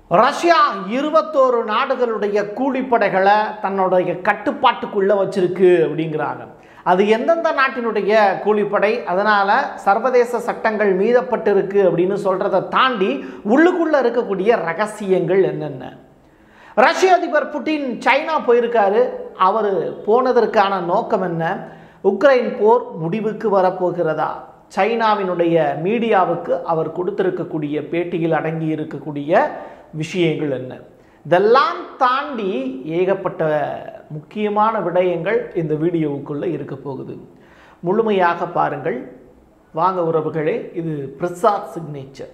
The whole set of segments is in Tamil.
ரஷ்யா இருபத்தோரு நாடுகளுடைய கூலிப்படைகளை தன்னுடைய கட்டுப்பாட்டுக்குள்ளே வச்சிருக்கு அப்படிங்கிறாங்க அது எந்தெந்த நாட்டினுடைய கூலிப்படை அதனால் சர்வதேச சட்டங்கள் மீதப்பட்டிருக்கு அப்படின்னு சொல்கிறத தாண்டி உள்ளுக்குள்ளே இருக்கக்கூடிய ரகசியங்கள் என்னென்ன ரஷ்ய அதிபர் புட்டின் சைனா போயிருக்காரு அவர் போனதற்கான நோக்கம் என்ன உக்ரைன் போர் முடிவுக்கு வரப்போகிறதா சைனாவினுடைய மீடியாவுக்கு அவர் கொடுத்திருக்கக்கூடிய பேட்டியில் அடங்கி இருக்கக்கூடிய விஷயங்கள் என்ன இதெல்லாம் தாண்டி ஏகப்பட்ட முக்கியமான விடயங்கள் இந்த வீடியோவுக்குள்ளே இருக்க போகுது முழுமையாக பாருங்கள் வாங்க உறவுகளே இது Prasad signature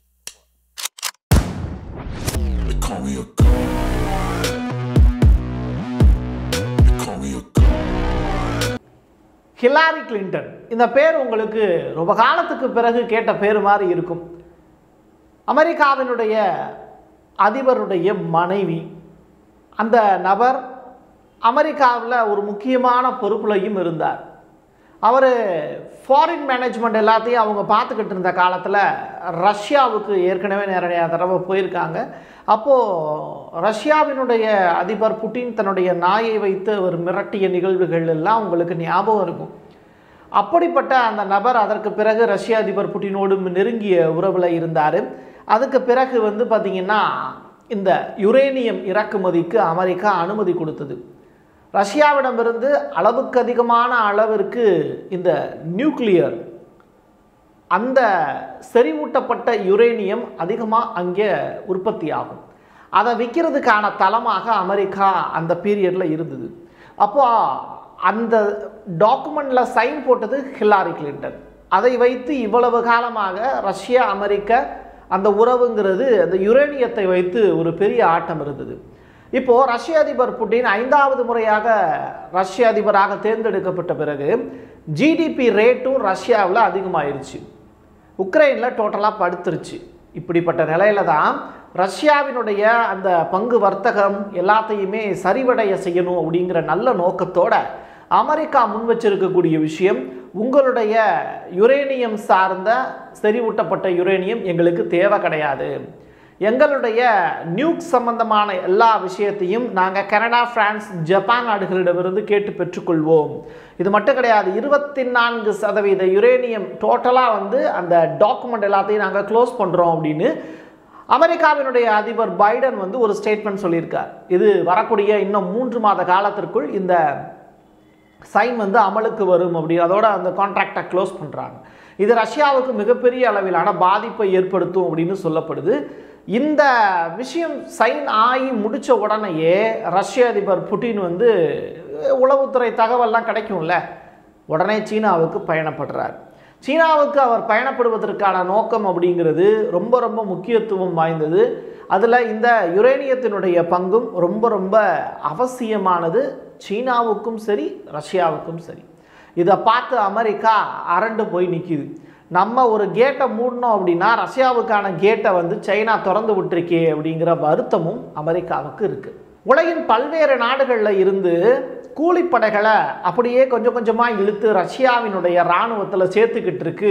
They call me a god. They call me a god. Hillary Clinton இந்த பேர் உங்களுக்கு ரொம்ப காலத்துக்கு பிறகு கேட்ட பேர் மாதிரி இருக்கும் அமெரிக்காவினுடைய அதிபருடைய மனைவி அந்த நபர் அமெரிக்காவில் ஒரு முக்கியமான பொறுப்புலையும் இருந்தார் அவர் ஃபாரின் மேனேஜ்மெண்ட் எல்லாத்தையும் அவங்க பார்த்துக்கிட்டு இருந்த காலத்தில் ரஷ்யாவுக்கு ஏற்கனவே நிறைய தடவை போயிருக்காங்க அப்போது ரஷ்யாவினுடைய அதிபர் புட்டின் தன்னுடைய நாயை வைத்து அவர் மிரட்டிய நிகழ்வுகள் எல்லாம் உங்களுக்கு ஞாபகம் இருக்கும் அப்படிப்பட்ட அந்த நபர் அதற்கு பிறகு ரஷ்ய அதிபர் புட்டினோடு நெருங்கிய உறவில் இருந்தார் அதுக்கு பிறகு வந்து பார்த்திங்கன்னா இந்த யுரேனியம் இறக்குமதிக்கு அமெரிக்கா அனுமதி கொடுத்தது ரஷ்யாவிடமிருந்து அளவுக்கு அதிகமான அளவிற்கு இந்த நியூக்ளியர் அந்த செறிவூட்டப்பட்ட யுரேனியம் அதிகமாக அங்கே உற்பத்தி ஆகும் அதை விற்கிறதுக்கான தளமாக அமெரிக்கா அந்த பீரியடில் இருந்தது அப்போ அந்த டாக்குமெண்ட்டில் சைன் போட்டது ஹில்லாரி கிளின்டன் அதை வைத்து இவ்வளவு காலமாக ரஷ்யா அமெரிக்க அந்த உறவுங்கிறது அந்த யுரேனியத்தை வைத்து ஒரு பெரிய ஆட்டம் இருந்தது இப்போது ரஷ்ய அதிபர் புட்டின் ஐந்தாவது முறையாக ரஷ்ய அதிபராக தேர்ந்தெடுக்கப்பட்ட பிறகு ஜிடிபி ரேட்டும் ரஷ்யாவில் அதிகமாயிருச்சு உக்ரைனில் டோட்டலாக படுத்துருச்சு இப்படிப்பட்ட நிலையில தான் ரஷ்யாவினுடைய அந்த பங்கு வர்த்தகம் எல்லாத்தையுமே சரிவடைய செய்யணும் அப்படிங்கிற நல்ல நோக்கத்தோட அமெரிக்கா முன் வச்சிருக்கக்கூடிய விஷயம் உங்களுடைய யுரேனியம் சார்ந்த செறிவூட்டப்பட்ட யுரேனியம் எங்களுக்கு தேவை கிடையாது எங்களுடைய நியூக் சம்பந்தமான எல்லா விஷயத்தையும் நாங்கள் கனடா பிரான்ஸ் ஜப்பான் நாடுகளிடமிருந்து கேட்டு பெற்றுக்கொள்வோம் இது மட்டும் கிடையாது இருபத்தி நான்கு சதவீத யுரேனியம் டோட்டலாக வந்து அந்த டாக்குமெண்ட் எல்லாத்தையும் நாங்கள் க்ளோஸ் பண்ணுறோம் அப்படின்னு அமெரிக்காவினுடைய அதிபர் பைடன் வந்து ஒரு ஸ்டேட்மெண்ட் சொல்லியிருக்கார் இது வரக்கூடிய இன்னும் மூன்று மாத காலத்திற்குள் இந்த சைன் வந்து அமலுக்கு வரும் அப்படி அதோட அந்த கான்ட்ராக்டை க்ளோஸ் பண்ணுறாங்க இது ரஷ்யாவுக்கு மிகப்பெரிய அளவிலான பாதிப்பை ஏற்படுத்தும் அப்படின்னு சொல்லப்படுது இந்த விஷயம் சைன் ஆகி முடித்த உடனேயே ரஷ்ய அதிபர் புட்டின் வந்து உளவுத்துறை தகவல்லாம் கிடைக்கும்ல உடனே சீனாவுக்கு பயணப்படுறார் சீனாவுக்கு அவர் பயணப்படுவதற்கான நோக்கம் அப்படிங்கிறது ரொம்ப ரொம்ப முக்கியத்துவம் வாய்ந்தது அதில் இந்த யுரேனியத்தினுடைய பங்கும் ரொம்ப ரொம்ப அவசியமானது சீனாவுக்கும் சரி ரஷ்யாவுக்கும் சரி இதை பார்த்து அமெரிக்கா அரண்டு போய் நிற்கிது நம்ம ஒரு கேட்டை மூடணும் அப்படின்னா ரஷ்யாவுக்கான கேட்டை வந்து சைனா திறந்து விட்டுருக்கே அப்படிங்கிற வருத்தமும் அமெரிக்காவுக்கு இருக்குது உலகின் பல்வேறு நாடுகளில் இருந்து கூலிப்படைகளை அப்படியே கொஞ்சம் கொஞ்சமாக இழுத்து ரஷ்யாவினுடைய இராணுவத்தில் சேர்த்துக்கிட்டு இருக்கு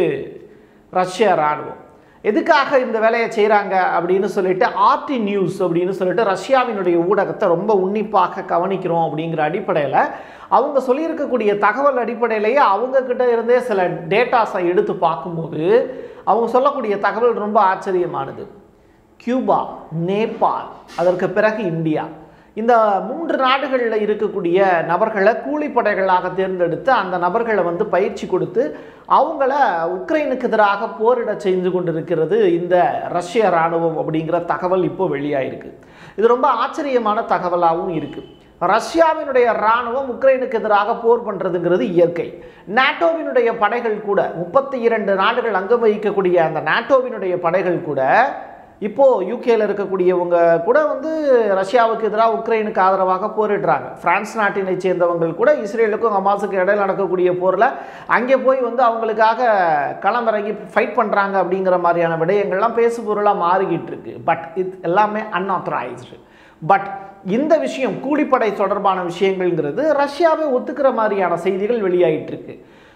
ரஷ்ய இராணுவம் எதுக்காக இந்த வேலையை செய்கிறாங்க அப்படின்னு சொல்லிட்டு ஆர்டி நியூஸ் அப்படின்னு சொல்லிட்டு ரஷ்யாவினுடைய ஊடகத்தை ரொம்ப உன்னிப்பாக கவனிக்கிறோம் அப்படிங்கிற அடிப்படையில் அவங்க சொல்லியிருக்கக்கூடிய தகவல் அடிப்படையிலேயே அவங்கக்கிட்ட இருந்தே சில டேட்டாஸை எடுத்து பார்க்கும்போது அவங்க சொல்லக்கூடிய தகவல் ரொம்ப ஆச்சரியமானது கியூபா நேபாள் அதற்கு பிறகு இந்தியா இந்த மூன்று நாடுகளில் இருக்கக்கூடிய நபர்களை கூலிப்படைகளாக தேர்ந்தெடுத்து அந்த நபர்களை வந்து பயிற்சி கொடுத்து அவங்கள உக்ரைனுக்கு எதிராக போரிட செய்து கொண்டிருக்கிறது இந்த ரஷ்ய இராணுவம் அப்படிங்கிற தகவல் இப்போ வெளியாயிருக்கு இது ரொம்ப ஆச்சரியமான தகவலாகவும் இருக்குது ரஷ்யாவினுடைய இராணுவம் உக்ரைனுக்கு எதிராக போர் பண்ணுறதுங்கிறது இயற்கை நாட்டோவினுடைய படைகள் கூட முப்பத்தி இரண்டு நாடுகள் அங்கம் வகிக்கக்கூடிய அந்த நாட்டோவினுடைய படைகள் கூட இப்போது யூகேல இருக்கக்கூடியவங்க கூட வந்து ரஷ்யாவுக்கு எதிராக உக்ரைனுக்கு ஆதரவாக போரிடுறாங்க பிரான்ஸ் நாட்டினை சேர்ந்தவங்க கூட இஸ்ரேலுக்கும் ஹமாஸுக்கு இடையில நடக்கக்கூடிய போரில் அங்கே போய் வந்து அவங்களுக்காக களமிறங்கி ஃபைட் பண்ணுறாங்க அப்படிங்கிற மாதிரியான விடயங்கள்லாம் பேசு பொருளாக மாறிக்கிட்டு இருக்கு பட் இது எல்லாமே அன்ஆத்தரைஸ்டு பட் இந்த விஷயம் கூலிப்படை தொடர்பான விஷயங்கள்ங்கிறது ரஷ்யாவை ஒத்துக்கிற மாதிரியான செய்திகள் வெளியாயிட்டு இருக்கு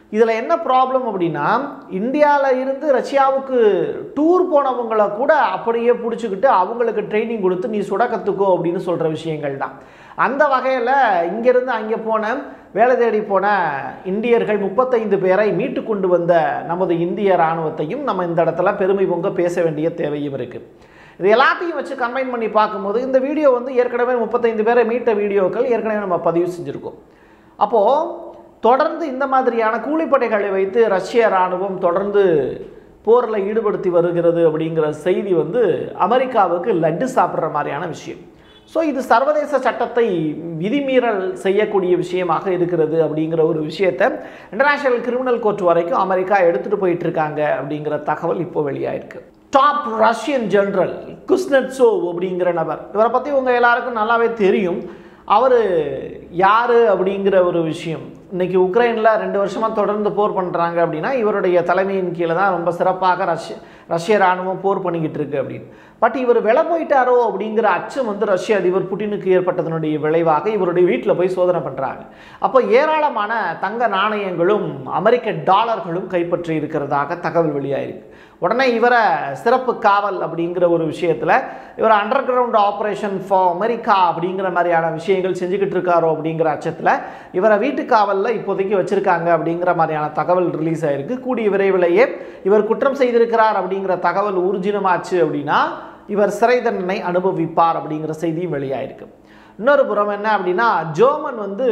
இதில் என்ன ப்ராப்ளம் அப்படின்னா இந்தியாவில் இருந்து ரஷ்யாவுக்கு டூர் போனவங்கள கூட அப்படியே பிடிச்சிக்கிட்டு அவங்களுக்கு ட்ரைனிங் கொடுத்து நீ சுட கற்றுக்கோ அப்படின்னு சொல்கிற விஷயங்கள் தான் அந்த வகையில் இங்கேருந்து அங்கே போன வேலை தேடி போன இந்தியர்கள் முப்பத்தைந்து பேரை மீட்டு கொண்டு வந்த நமது இந்திய இராணுவத்தையும் நம்ம இந்த இடத்துல பெருமை பொங்க பேச வேண்டிய தேவையும் இருக்குது இது எல்லாத்தையும் வச்சு கம்பைன் பண்ணி பார்க்கும்போது இந்த வீடியோ வந்து ஏற்கனவே முப்பத்தைந்து பேரை மீட்ட வீடியோக்கள் ஏற்கனவே நம்ம பதிவு செஞ்சுருக்கோம் அப்போது தொடர்ந்து இந்த மாதிரியான கூலிப்படைகளை வைத்து ரஷ்ய இராணுவம் தொடர்ந்து போரில் ஈடுபடுத்தி வருகிறது அப்படிங்கிற செய்தி வந்து அமெரிக்காவுக்கு லட்டு சாப்பிட்ற மாதிரியான விஷயம் ஸோ இது சர்வதேச சட்டத்தை விதிமீறல் செய்யக்கூடிய விஷயமாக இருக்கிறது அப்படிங்கிற ஒரு விஷயத்தை இன்டர்நேஷனல் கிரிமினல் கோர்ட் வரைக்கும் அமெரிக்கா எடுத்துகிட்டு போயிட்டு இருக்காங்க அப்படிங்கிற தகவல் இப்போ வெளியாயிருக்கு டாப் ரஷ்யன் ஜெனரல் குஸ்னட்சோவ் அப்படிங்கிற நபர் இவரை பற்றி உங்கள் எல்லாருக்கும் நல்லாவே தெரியும் அவர் யார் அப்படிங்கிற ஒரு விஷயம் இன்னைக்கு உக்ரைனில் ரெண்டு வருஷமாக தொடர்ந்து போர் பண்ணுறாங்க அப்படின்னா இவருடைய தலைமையின் கீழே தான் ரொம்ப சிறப்பாக ரஷ்ய ரஷ்ய இராணுவம் போர் பண்ணிக்கிட்டு இருக்கு அப்படின்னு பட் இவர் விலை போயிட்டாரோ அப்படிங்கிற அச்சம் வந்து ரஷ்ய அதிபர் புட்டினுக்கு ஏற்பட்டதனுடைய விளைவாக இவருடைய வீட்டில் போய் சோதனை பண்ணுறாங்க அப்போ ஏராளமான தங்க நாணயங்களும் அமெரிக்க டாலர்களும் கைப்பற்றி இருக்கிறதாக தகவல் வெளியாயிருக்கு உடனே இவரை சிறப்பு காவல் அப்படிங்கிற ஒரு விஷயத்தில் இவர் underground operation for America அப்படிங்கிற மாதிரியான விஷயங்கள் செஞ்சுக்கிட்டு இருக்காரோ அப்படிங்கிற அச்சத்தில் இவரை வீட்டு காவலில் இப்போதைக்கு வச்சுருக்காங்க அப்படிங்கிற மாதிரியான தகவல் ரிலீஸ் ஆயிருக்கு கூடிய விரைவிலேயே இவர் குற்றம் செய்திருக்கிறார் அப்படிங்கிற தகவல் ஊர்ஜினமாச்சு அப்படின்னா இவர் சிறை தண்டனை அனுபவிப்பார் அப்படிங்கிற செய்தியும் வெளியாயிருக்கு இன்னொரு புறம் என்ன அப்படின்னா ஜெர்மன் வந்து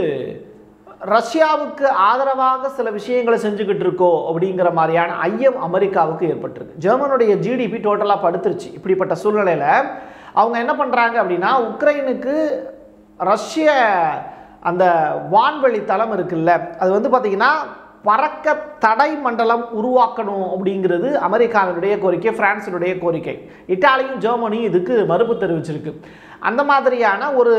ரஷ்யாவுக்கு ஆதரவாக சில விஷயங்களை செஞ்சுக்கிட்டு இருக்கோ அப்படிங்கிற மாதிரியான ஐயம் அமெரிக்காவுக்கு ஏற்பட்டிருக்கு ஜெர்மனுடைய ஜிடிபி டோட்டலாக படுத்துருச்சு இப்படிப்பட்ட சூழ்நிலையில் அவங்க என்ன பண்ணுறாங்க அப்படின்னா உக்ரைனுக்கு ரஷ்ய அந்த வான்வெளி தளம் இருக்குல்ல அது வந்து பார்த்திங்கன்னா பறக்க தடை மண்டலம் உருவாக்கணும் அப்படிங்கிறது அமெரிக்காவினுடைய கோரிக்கை பிரான்சினுடைய கோரிக்கை இத்தாலியும் ஜெர்மனியும் இதுக்கு மறுப்பு தெரிவிச்சிருக்கு அந்த மாதிரியான ஒரு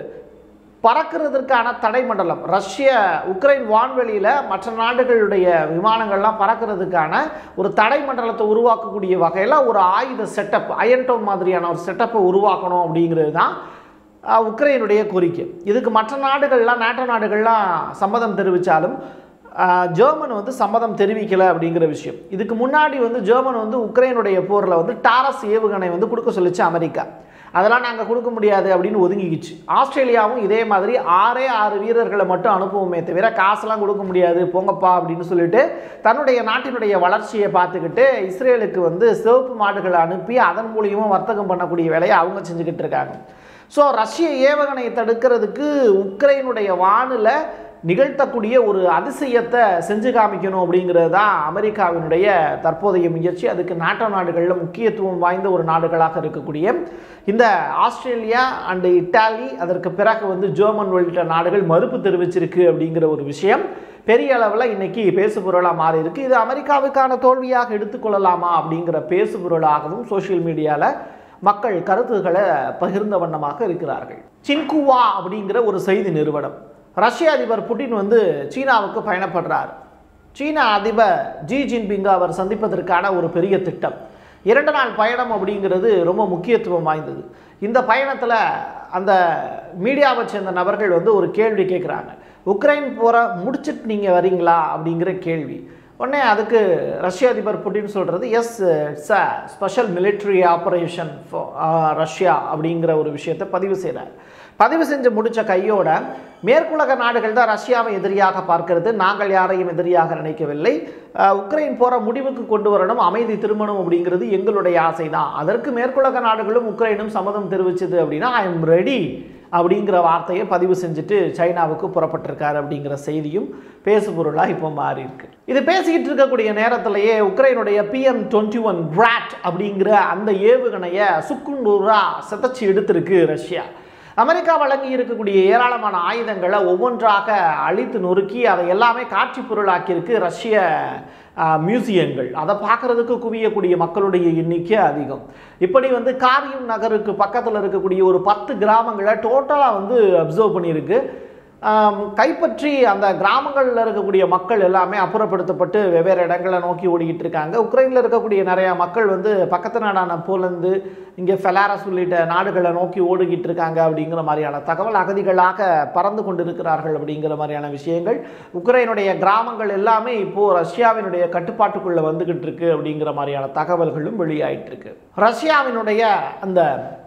பறக்கிறதுக்கான தடை மண்டலம் ரஷ்ய உக்ரைன் வான்வெளியில் மற்ற நாடுகளுடைய விமானங்கள்லாம் பறக்கிறதுக்கான ஒரு தடை மண்டலத்தை உருவாக்கக்கூடிய வகையில் ஒரு ஆயுத செட்டப் அயன்டோம் மாதிரியான ஒரு செட்டப்பை உருவாக்கணும் அப்படிங்கிறது தான் அஹ், உக்ரைனுடைய கோரிக்கை இதுக்கு மற்ற நாடுகள்லாம் நாட்டோ நாடுகள்லாம் சம்மதம் தெரிவித்தாலும் ஆஹ் ஜெர்மன் வந்து சம்மதம் தெரிவிக்கலை அப்படிங்கிற விஷயம் இதுக்கு முன்னாடி வந்து ஜெர்மன் வந்து உக்ரைனுடைய போரில் வந்து டாரஸ் ஏவுகணை வந்து கொடுக்க சொல்லிச்சு அமெரிக்கா அதெல்லாம் நாங்கள் கொடுக்க முடியாது அப்படின்னு ஒதுங்கிக்கிச்சு ஆஸ்திரேலியாவும் இதே மாதிரி ஆறே ஆறு வீரர்களை மட்டும் அனுப்புவோமே தவிர காசெல்லாம் கொடுக்க முடியாது போங்கப்பா அப்படின்னு சொல்லிட்டு தன்னுடைய நாட்டினுடைய வளர்ச்சியை பார்த்துக்கிட்டு இஸ்ரேலுக்கு வந்து சிவப்பு மாடுகளை அனுப்பி அதன் மூலியமாக வர்த்தகம் பண்ணக்கூடிய வேலையை அவங்க செஞ்சுக்கிட்டு இருக்காங்க ஸோ ரஷ்ய ஏவுகணையை தடுக்கிறதுக்கு உக்ரைனுடைய வானில் நிகழ்த்தக்கூடிய ஒரு அதிசயத்தை செஞ்சு காமிக்கணும் அப்படிங்கிறது தான் அமெரிக்காவினுடைய தற்போதைய முயற்சி அதுக்கு நாட்டோ நாடுகளில் முக்கியத்துவம் வாய்ந்த ஒரு நாடுகளாக இருக்கக்கூடிய இந்த ஆஸ்திரேலியா அண்டு இட்டாலி அதற்கு பிறகு வந்து ஜெர்மன் உள்ளிட்ட நாடுகள் மறுப்பு தெரிவிச்சிருக்கு அப்படிங்கிற ஒரு விஷயம் பெரிய அளவில் இன்னைக்கு பேசுபொருளாக மாறி இருக்கு இது அமெரிக்காவுக்கான தோல்வியாக எடுத்துக்கொள்ளலாமா அப்படிங்கிற பேசுபொருளாகவும் சோஷியல் மீடியாவில் மக்கள் கருத்துக்களை பகிர்ந்த வண்ணமாக இருக்கிறார்கள் சின்குவா அப்படிங்கிற ஒரு செய்தி நிறுவனம் ரஷ்ய அதிபர் புட்டின் வந்து சீனாவுக்கு பயணப்படுறார் சீன அதிபர் ஜி ஜின்பிங் அவர் சந்திப்பதற்கான ஒரு பெரிய திட்டம் இரண்டு நாள் பயணம் அப்படிங்கிறது ரொம்ப முக்கியத்துவம் வாய்ந்தது இந்த பயணத்தில் அந்த மீடியாவை சேர்ந்த நபர்கள் வந்து ஒரு கேள்வி கேட்குறாங்க உக்ரைன் போரை முடிச்சிட்டு நீங்கள் வரீங்களா அப்படிங்கிற கேள்வி உடனே அதுக்கு ரஷ்ய அதிபர் புட்டின் சொல்கிறது yes it's a special military operation Russia அப்படிங்கிற ஒரு விஷயத்தை பதிவு செய்கிறார் பதிவு செஞ்சு முடித்த கையோட மேற்குலக நாடுகள் தான் ரஷ்யாவை எதிரியாக பார்க்கிறது நாங்கள் யாரையும் எதிரியாக நினைக்கவில்லை அஹ், உக்ரைன் போற முடிவுக்கு கொண்டு வரணும் அமைதி திருமணம் அப்படிங்கிறது எங்களுடைய ஆசை தான் அதற்கு மேற்குலக நாடுகளும் உக்ரைனும் சம்மதம் தெரிவிச்சது அப்படின்னா ஐ எம் ரெடி அப்படிங்கிற வார்த்தையை பதிவு செஞ்சுட்டு சைனாவுக்கு புறப்பட்டிருக்காரு அப்படிங்கிற செய்தியும் பேசுபொருளாக இப்போ மாறி இருக்கு இது பேசிக்கிட்டு இருக்கக்கூடிய நேரத்திலேயே உக்ரைனுடைய பிஎம் டுவெண்ட்டி ஒன் கிராட் அப்படிங்கிற அந்த ஏவுகணையை சுக்குண்டூரா செதச்சி எடுத்திருக்கு ரஷ்யா அமெரிக்கா வழங்கி இருக்கக்கூடிய ஏராளமான ஆயுதங்களை ஒவ்வொன்றாக அழித்து நொறுக்கி அதை எல்லாமே காட்சி பொருளாக்கியிருக்கு ரஷ்ய ஆஹ், மியூசியங்கள் அதை பார்க்கறதுக்கு குவியக்கூடிய மக்களுடைய எண்ணிக்கை அதிகம் இப்படி வந்து காரியம் நகருக்கு பக்கத்தில் இருக்கக்கூடிய ஒரு பத்து கிராமங்களை டோட்டலாக வந்து அப்சர்வ் பண்ணியிருக்கு ஆம், கைப்பற்றி அந்த கிராமங்களில் இருக்கக்கூடிய மக்கள் எல்லாமே அப்புறப்படுத்தப்பட்டு வெவ்வேறு இடங்களை நோக்கி ஓடிக்கிட்டு இருக்காங்க உக்ரைனில் இருக்கக்கூடிய நிறையா மக்கள் வந்து பக்கத்து நாடான போலந்து இங்கே ஃபெலாரஸ் உள்ளிட்ட நாடுகளை நோக்கி ஓடிக்கிட்டு இருக்காங்க அப்படிங்கிற மாதிரியான தகவல் அகதிகளாக பறந்து கொண்டிருக்கிறார்கள் அப்படிங்கிற மாதிரியான விஷயங்கள் உக்ரைனுடைய கிராமங்கள் எல்லாமே இப்போது ரஷ்யாவினுடைய கட்டுப்பாட்டுக்குள்ளே வந்துக்கிட்டு இருக்கு அப்படிங்கிற மாதிரியான தகவல்களும் வெளியாயிட்டு இருக்கு ரஷ்யாவினுடைய அந்த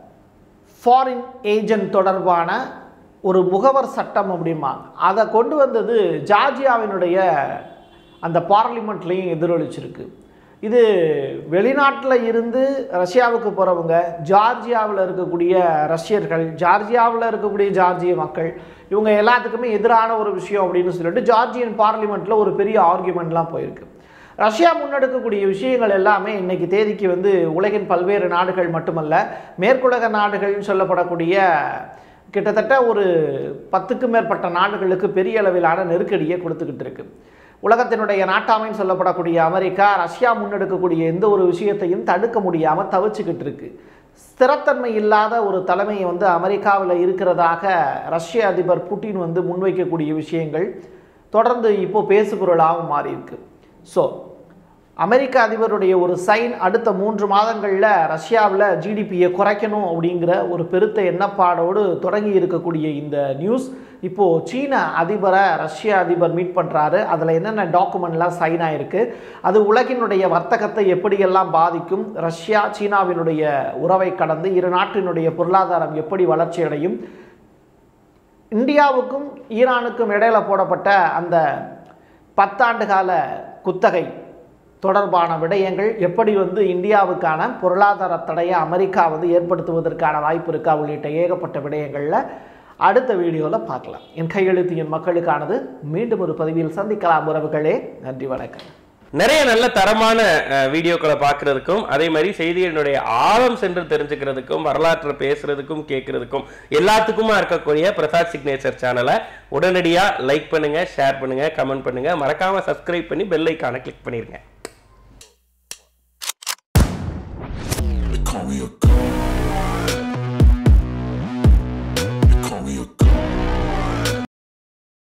ஃபாரின் ஏஜென்ட் தொடர்பான ஒரு முகவர் சட்டம் அப்படிம்பாங்க அதை கொண்டு வந்தது ஜார்ஜியாவினுடைய அந்த பார்லிமெண்ட்லேயும் எதிரொலிச்சிருக்கு இது வெளிநாட்டில் இருந்து ரஷ்யாவுக்கு போகிறவங்க ஜார்ஜியாவில் இருக்கக்கூடிய ரஷ்யர்கள் ஜார்ஜியாவில் இருக்கக்கூடிய ஜார்ஜிய மக்கள் இவங்க எல்லாத்துக்குமே எதிரான ஒரு விஷயம் அப்படின்னு சொல்லிட்டு ஜார்ஜியன் பார்லிமெண்ட்டில் ஒரு பெரிய ஆர்கியூமெண்ட்லாம் போயிருக்கு ரஷ்யா முன்னெடுக்கக்கூடிய விஷயங்கள் எல்லாமே இன்னைக்கு தேதிக்கு வந்து உலகின் பல்வேறு நாடுகள் மட்டுமல்ல மேற்குலக நாடுகள்னு சொல்லப்படக்கூடிய கிட்டத்தட்ட ஒரு பத்துக்கும் மேற்பட்ட நாடுகளுக்கு பெரிய அளவிலான நெருக்கடியை கொடுத்துக்கிட்டு இருக்கு உலகத்தினுடைய நாட்டாமைன்னு சொல்லப்படக்கூடிய அமெரிக்கா ரஷ்யா முன்னெடுக்கக்கூடிய எந்த ஒரு விஷயத்தையும் தடுக்க முடியாமல் தவிச்சுக்கிட்டு இருக்கு ஸ்திரத்தன்மை இல்லாத ஒரு தலைமை வந்து அமெரிக்காவில் இருக்கிறதாக ரஷ்ய அதிபர் புட்டின் வந்து முன்வைக்கக்கூடிய விஷயங்கள் தொடர்ந்து இப்போ பேசுபொருளாகவும் மாறி இருக்கு ஸோ அமெரிக்க அதிபருடைய ஒரு சைன் அடுத்த மூன்று மாதங்களில் ரஷ்யாவில் ஜிடிபியை குறைக்கணும் அப்படிங்கிற ஒரு பெருத்த எண்ணப்பாடோடு தொடங்கி இருக்கக்கூடிய இந்த நியூஸ் இப்போது சீன அதிபரை ரஷ்ய அதிபர் மீட் பண்ணுறாரு அதில் என்னென்ன டாக்குமெண்ட்லாம் சைன் ஆயிருக்கு அது உலகினுடைய வர்த்தகத்தை எப்படியெல்லாம் பாதிக்கும் ரஷ்யா சீனாவினுடைய உறவை கடந்து இரு நாட்டினுடைய பொருளாதாரம் எப்படி வளர்ச்சி அடையும் இந்தியாவுக்கும் ஈரானுக்கும் இடையில போடப்பட்ட அந்த பத்தாண்டு கால குத்தகை தொடர்பான விடயங்கள் எப்படி வந்து இந்தியாவுக்கான பொருளாதார தடையை அமெரிக்கா வந்து ஏற்படுத்துவதற்கான வாய்ப்பு இருக்கா உள்ளிட்ட ஏகப்பட்ட விடயங்களில் அடுத்த வீடியோவில் பார்க்கலாம் என் கையெழுத்து என் மக்களுக்கானது மீண்டும் ஒரு பதிவில் சந்திக்கலாம் உறவுகளே நன்றி வணக்கம் நிறைய நல்ல தரமான அஹ், வீடியோக்களை பார்க்கறதுக்கும் அதே மாதிரி செய்திகளினுடைய ஆழம் சென்று தெரிஞ்சுக்கிறதுக்கும் வரலாற்றை பேசுறதுக்கும் கேட்கறதுக்கும் எல்லாத்துக்குமா இருக்கக்கூடிய பிரசாத் சிக்னேச்சர் சேனலை உடனடியாக லைக் பண்ணுங்க ஷேர் பண்ணுங்க கமெண்ட் பண்ணுங்க மறக்காம சப்ஸ்கிரைப் பண்ணி பெல் ஐக்கானை கிளிக் பண்ணிருங்க